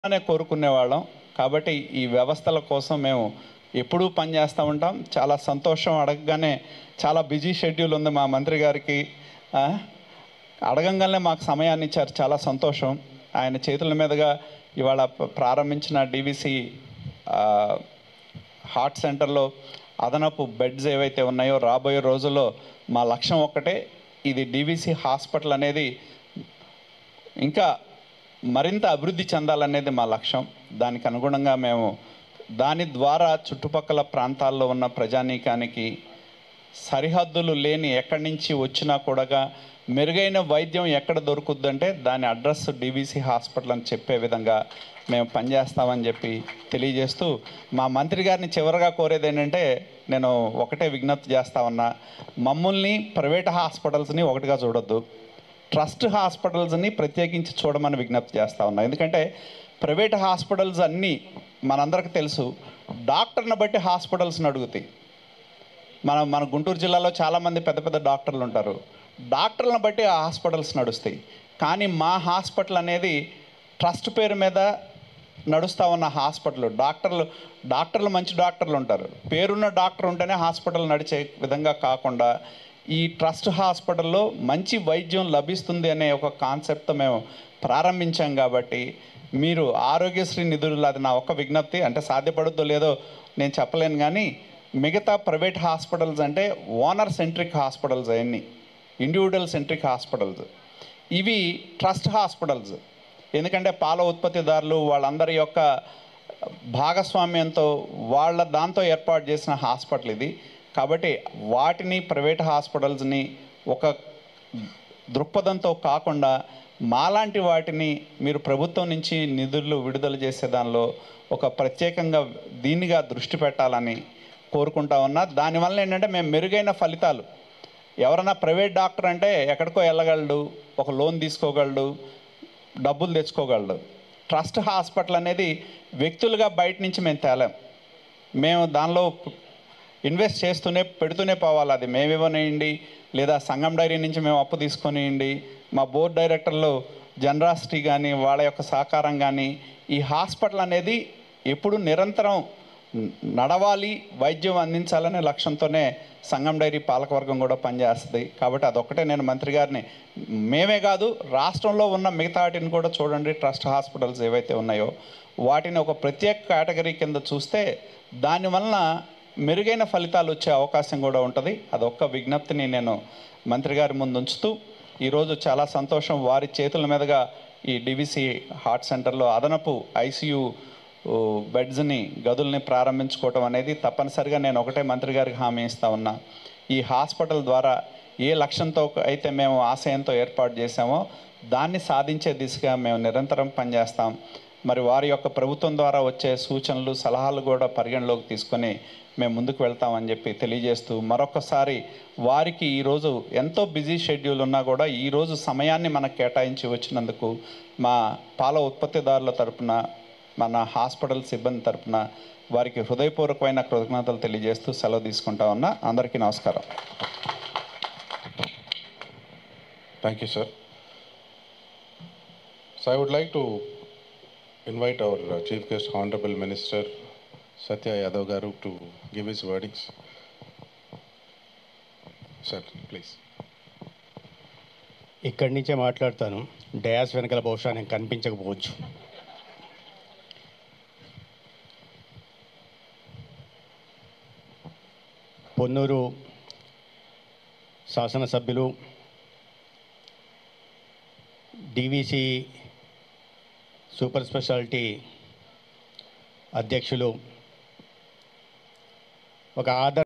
అనే కోరుకునేవాళ్ళం కాబట్టి ఈ వ్యవస్థల కోసం మేము ఎప్పుడూ పనిచేస్తూ ఉంటాం చాలా సంతోషం అడగగానే చాలా బిజీ షెడ్యూల్ ఉంది మా మంత్రి గారికి ఆ, అడగంగానే మాకు సమయాన్ని ఇచ్చారు చాలా సంతోషం ఆయన చేతుల మీదుగా ఇవాళ ప- ప్రారంభించిన డివిసి హార్ట్ సెంటర్లో అదనపు బెడ్స్ ఏవైతే ఉన్నాయో రాబోయే రోజుల్లో మా లక్ష్యం ఒక్కటే ఇది డివిసి హాస్పిటల్ అనేది ఇంకా మరింత అభివృద్ధి చెందాలనేది మా లక్ష్యం దానికి అనుగుణంగా మేము దాని ద్వారా చుట్టుపక్కల ప్రాంతాల్లో ఉన్న ప్రజానీకానికి సరిహద్దులు లేని ఎక్కడి నుంచి వచ్చినా కూడా మెరుగైన వైద్యం ఎక్కడ దొరుకుద్దంటే దాని అడ్రస్ డివిసి హాస్పిటల్ అని చెప్పే విధంగా మేము పనిచేస్తామని చెప్పి తెలియజేస్తూ మా మంత్రి గారిని చివరగా కోరేది ఏంటంటే నేను ఒకటే విజ్ఞప్తి చేస్తా ఉన్నా మమ్మల్ని ప్రైవేట్ హాస్పిటల్స్ని ఒకటిగా చూడొద్దు ట్రస్ట్ హాస్పిటల్స్ని ప్రత్యేకించి చూడమని విజ్ఞప్తి చేస్తా ఉన్నా ఎందుకంటే ప్రైవేట్ హాస్పిటల్స్ అన్నీ మనందరికీ తెలుసు డాక్టర్ని బట్టి హాస్పిటల్స్ని అడుగుతాయి మన మన గుంటూరు జిల్లాలో చాలామంది పెద్ద పెద్ద డాక్టర్లు ఉంటారు డాక్టర్లను బట్టి ఆ హాస్పిటల్స్ నడుస్తాయి కానీ మా హాస్పిటల్ అనేది ట్రస్ట్ పేరు మీద నడుస్తూ ఉన్న హాస్పిటల్ డాక్టర్లు డాక్టర్లు మంచి డాక్టర్లు ఉంటారు పేరున్న డాక్టర్ ఉంటేనే హాస్పిటల్ నడిచే విధంగా కాకుండా ఈ ట్రస్ట్ హాస్పిటల్లో మంచి వైద్యం లభిస్తుంది అనే ఒక కాన్సెప్ట్తో మేము ప్రారంభించాం కాబట్టి మీరు ఆరోగ్యశ్రీ నిధులు అది నా ఒక్క విజ్ఞప్తి అంటే సాధ్యపడుద్దో లేదో నేను చెప్పలేను కానీ మిగతా ప్రైవేట్ హాస్పిటల్స్ అంటే ఓనర్ సెంట్రిక్ హాస్పిటల్స్ అవన్నీ ఇండివిజువల్ సెంట్రిక్ హాస్పిటల్స్ ఇవి ట్రస్ట్ హాస్పిటల్స్ ఎందుకంటే పాల ఉత్పత్తిదారులు వాళ్ళందరి యొక్క భాగస్వామ్యంతో వాళ్ళ దాంతో ఏర్పాటు చేసిన హాస్పిటల్ ఇది కాబట్టి వాటిని ప్రైవేట్ హాస్పిటల్స్ని ఒక దృక్పథంతో కాకుండా మాలాంటి వాటిని మీరు ప్రభుత్వం నుంచి నిధులు విడుదల చేసే దానిలో ఒక ప్రత్యేకంగా దీనిగా దృష్టి పెట్టాలని కోరుకుంటా ఉన్నా దానివల్ల ఏంటంటే మేము మెరుగైన ఫలితాలు ఎవరైనా ప్రైవేట్ డాక్టర్ అంటే ఎక్కడికో వెళ్ళగలడు ఒక లోన్ తీసుకోగలడు డబ్బులు తెచ్చుకోగలడు ట్రస్ట్ హాస్పిటల్ అనేది వ్యక్తులుగా బయట నుంచి మేము తేలాం మేము దానిలో ఇన్వెస్ట్ చేస్తూనే పెడుతూనే పోవాలి అది మేమివ్వనివ్వండి లేదా సంఘం డైరీ నుంచి మేము అప్పు తీసుకొనివ్వండి మా బోర్డు డైరెక్టర్లు జనరాసిటీ కానీ వాళ్ళ యొక్క సహకారం కానీ ఈ హాస్పిటల్ అనేది ఎప్పుడు నిరంతరం న- నడవాలి వైద్యం అందించాలనే లక్ష్యంతోనే సంఘం డైరీ పాలకవర్గం కూడా పనిచేస్తుంది కాబట్టి అదొక్కటే నేను మంత్రి గారిని మేమే కాదు రాష్ట్రంలో ఉన్న మిగతా వాటిని కూడా చూడండి ట్రస్ట్ హాస్పిటల్స్ ఏవైతే ఉన్నాయో వాటిని ఒక ప్రత్యేక కేటగిరీ కింద చూస్తే దానివలన మెరుగైన ఫలితాలు వచ్చే అవకాశం కూడా ఉంటుంది అదొక్క విజ్ఞప్తిని నేను మంత్రి గారి ముందు ఉంచుతూ ఈరోజు చాలా సంతోషం వారి చేతుల మీదుగా ఈ డివిసి హార్ట్ సెంటర్లో అదనపు ఐసీయూ బెడ్స్ని గదుల్ని ప్రారంభించుకోవటం అనేది తప్పనిసరిగా నేను ఒకటే మంత్రి గారికి హామీ ఇస్తా ఉన్నా ఈ హాస్పిటల్ ద్వారా ఏ లక్ష్యంతో అయితే మేము ఆశయంతో ఏర్పాటు చేశామో దాన్ని సాధించే దిశగా మేము నిరంతరం పనిచేస్తాం మరి వారి యొక్క ప్రభుత్వం ద్వారా వచ్చే సూచనలు సలహాలు కూడా పరిగణలోకి తీసుకొని మేము ముందుకు వెళ్తామని చెప్పి తెలియజేస్తూ మరొకసారి వారికి ఈరోజు ఎంతో బిజీ షెడ్యూల్ ఉన్నా కూడా ఈరోజు సమయాన్ని మనకు కేటాయించి వచ్చినందుకు మా పాల ఉత్పత్తిదారుల తరపున మన హాస్పిటల్ సిబ్బంది తరపున వారికి హృదయపూర్వకమైన కృతజ్ఞతలు తెలియజేస్తూ సెలవు తీసుకుంటా ఉన్నా అందరికీ నమస్కారం Thank you, sir. So I would like to invite our uh, Chief Guest, Honorable Minister Satya Yadav Garu to give his wordings. Sir, please. ఇక్కడి నుంచే మాట్లాడతాను డయాస్ వెనకాల బహుశా నేను కనిపించకపోవచ్చు పొన్నూరు శాసనసభ్యులు డివిసి సూపర్ స్పెషాలిటీ అధ్యక్షులు ఒక ఆదర్